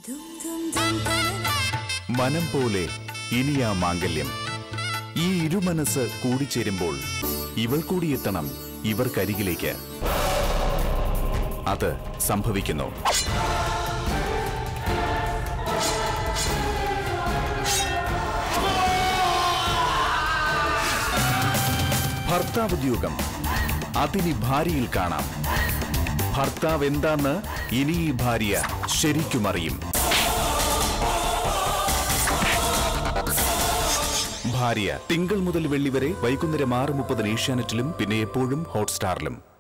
മനം പോലെ ഇനിയാ മാംഗല്യം ഈ ഇരുമനസ് കൂടിച്ചേരുമ്പോൾ ഇവൾ കൂടി എത്തണം ഇവർക്കരികിലേക്ക് അത് സംഭവിക്കുന്നു ഭർത്താവുദ്യോഗം അതിനി ഭാര്യയിൽ കാണാം ഭർത്താവ് എന്താന്ന് ഇനി ഈ ഭാര്യ ശരിക്കും അറിയും ഭാര്യ തിങ്കൾ മുതൽ വെള്ളി വരെ വൈകുന്നേരം ആറ് മുപ്പതിന് ഏഷ്യാനെറ്റിലും പിന്നെ എപ്പോഴും ഹോട്ട്സ്റ്റാറിലും